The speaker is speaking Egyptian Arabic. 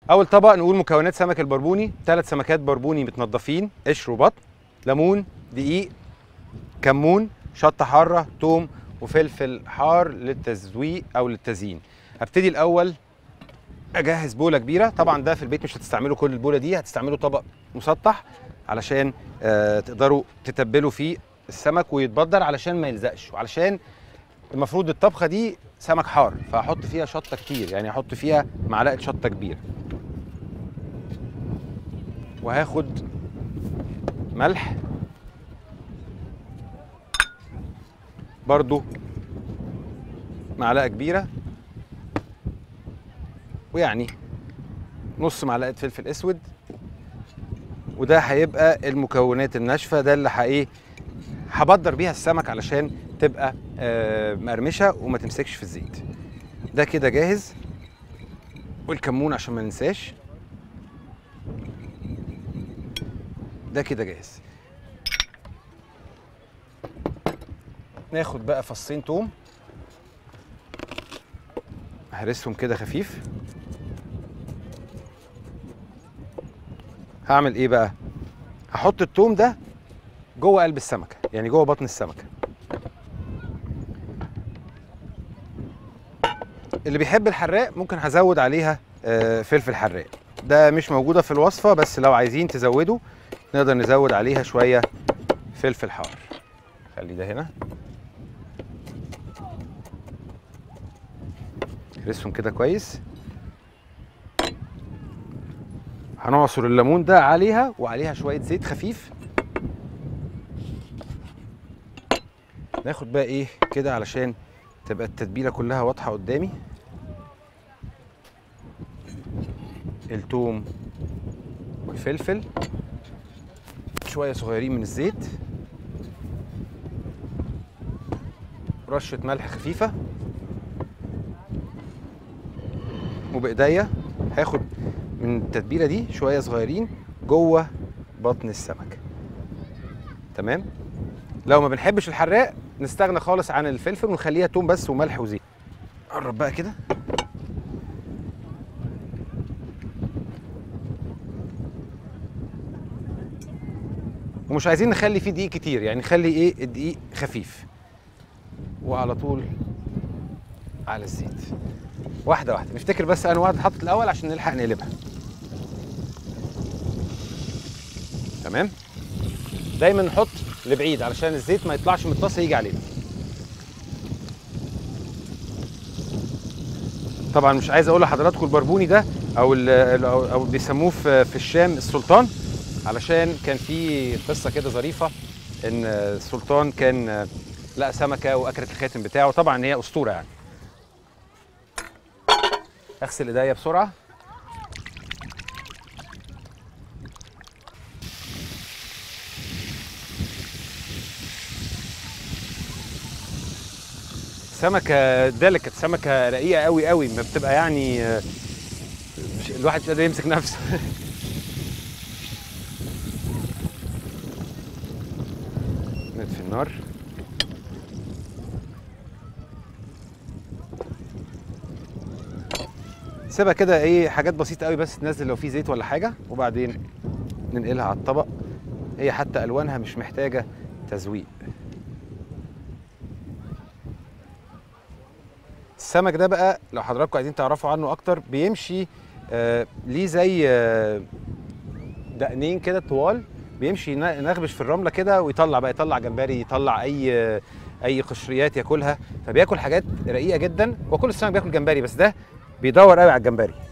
اول طبق نقول مكونات سمك البربوني ثلاث سمكات بربوني متنضفين قشر وبطن ليمون دقيق كمون شطه حاره توم وفلفل حار للتزويق او للتزيين هبتدي الاول اجهز بوله كبيره طبعا ده في البيت مش هتستعملوا كل البوله دي هتستعملوا طبق مسطح علشان آه تقدروا تتبلوا فيه السمك ويتبدر علشان ما يلزقش وعلشان المفروض الطبخه دي سمك حار فهحط فيها شطه كتير يعني هحط فيها معلقه شطه كبيره وهاخد ملح برضو معلقه كبيره ويعني نص معلقه فلفل اسود وده هيبقى المكونات الناشفه ده اللي ايه هبدر بيها السمك علشان تبقى آه مقرمشه وما تمسكش في الزيت ده كده جاهز والكمون عشان ما ننساش ده كده جاهز ناخد بقى فصين توم هرسهم كده خفيف هعمل ايه بقى هحط التوم ده جوه قلب السمكه يعني جوه بطن السمكه اللي بيحب الحراق ممكن هزود عليها آه، فلفل حراق ده مش موجوده في الوصفه بس لو عايزين تزودوا نقدر نزود عليها شويه فلفل حار خلي ده هنا نهرسهم كده كويس هنعصر الليمون ده عليها وعليها شويه زيت خفيف ناخد بقى ايه كده علشان تبقى التتبيله كلها واضحه قدامي التوم والفلفل شويه صغيرين من الزيت رشه ملح خفيفه وبايديا هاخد من التتبيله دي شويه صغيرين جوه بطن السمك تمام لو ما بنحبش الحراق نستغنى خالص عن الفلفل ونخليها توم بس وملح وزيت قرب بقى كده ومش عايزين نخلي فيه دقيق كتير يعني نخلي ايه الدقيق خفيف وعلى طول على الزيت واحده واحده نفتكر بس انا واحده حطت الاول عشان نلحق نقلبها تمام دايما نحط لبعيد علشان الزيت ما يطلعش من الطاسه يجي علينا طبعا مش عايز اقول لحضراتكم البربوني ده او ال- او أو بيسموه في في الشام السلطان علشان كان في قصه كده ظريفه ان السلطان كان لقى سمكه واكلت الخاتم بتاعه طبعا هي اسطوره يعني اغسل ايديا بسرعه سمكه ديليكت سمكه رقيقه قوي قوي ما بتبقى يعني آه، مش- الواحد مش قادر يمسك نفسه نطفي النار سيبها كده ايه حاجات بسيطه قوي بس تنزل لو في زيت ولا حاجه وبعدين ننقلها على الطبق هي حتى الوانها مش محتاجه تزويق السمك ده بقى لو حضراتكم عايزين تعرفوا عنه اكتر بيمشي آه ليه زي آه دقنين كده طوال بيمشي ين- ينغبش في الرمله كده ويطلع بقى يطلع جمبري يطلع اي آه اي قشريات ياكلها فبياكل حاجات رقيقه جدا وكل السمك بياكل جمبري بس ده بيدور قوي على الجمبري